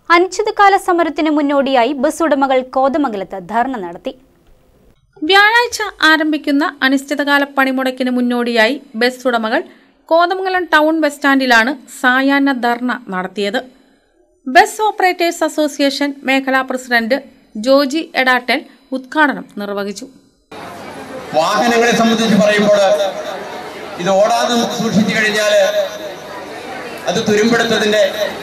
അനിശ്ചിതകാല സമരത്തിന് മുന്നോടിയായി ബസ് ഉടമകൾ കോതമംഗലത്ത് ധർണ നടത്തി വ്യാഴാഴ്ച ആരംഭിക്കുന്ന അനിശ്ചിതകാല പണിമുടക്കിന് മുന്നോടിയായി ബസ് ഉടമകൾ കോതമംഗലം ടൗൺ ബസ് സ്റ്റാൻഡിലാണ് സായാഹ്ന ധർണ നടത്തിയത് ബസ് ഓപ്പറേറ്റേഴ്സ് അസോസിയേഷൻ മേഖലാ പ്രസിഡന്റ് ജോജി എഡാട്ടൻ ഉദ്ഘാടനം നിർവഹിച്ചു വാഹനങ്ങളെ സംബന്ധിച്ച് പറയുമ്പോൾ ഇത് ഓടാതെ സൂക്ഷിച്ചു കഴിഞ്ഞാൽ അത് തുരുമ്പെടുത്തതിന്റെ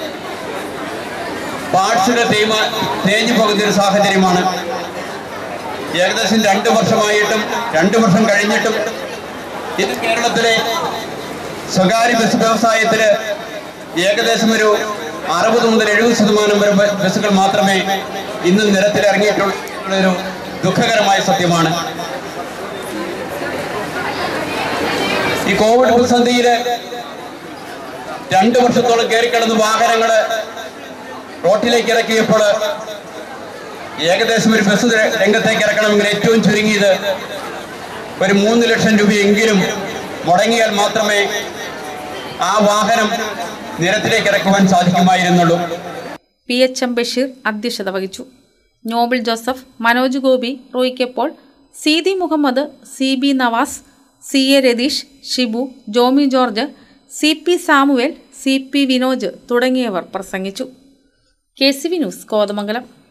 പാർട്സുകൾ തേയ്മ തേഞ്ഞു പോകുന്ന ഒരു സാഹചര്യമാണ് ഏകദേശം രണ്ട് വർഷമായിട്ടും രണ്ട് വർഷം കഴിഞ്ഞിട്ടും ഇത് കേരളത്തിലെ സ്വകാര്യ ബസ് വ്യവസായത്തിൽ ഏകദേശം ഒരു അറുപത് മുതൽ എഴുപത് ശതമാനം വരെ ബ- ബസ്സുകൾ മാത്രമേ ഇന്ന് നിരത്തിലിറങ്ങിയിട്ടുള്ള ഒരു ദുഃഖകരമായ സത്യമാണ് ഈ കോവിഡ് പ്രതിസന്ധിയില് രണ്ടു വർഷത്തോളം കയറിക്കിടന്ന് വാഹനങ്ങള് റോട്ടിലേക്ക് ഇറക്കിയപ്പോൾ ഏകദേശം ഒരു ബസ് രംഗത്തേക്ക് ഇറക്കണമെങ്കിൽ ഏറ്റവും ചുരുങ്ങിയത് ഒരു മൂന്ന് ലക്ഷം രൂപയെങ്കിലും മുടങ്ങിയാൽ മാത്രമേ ആ വാഹനം നിരത്തിലേക്ക് ഇറക്കുവാൻ സാധിക്കുമായിരുന്നുള്ളൂ പി എച്ച് എം ബഷീർ അധ്യക്ഷത വഹിച്ചു Noble Joseph Manoj Gopi Roy K Paul Seethi Muhammad C B Navas C A Ratheesh Shibu Jomi George C P Samuel C P Vinoj തുടങ്ങിയവർ പ്രസംഗിച്ചു K C V news Kothamangalam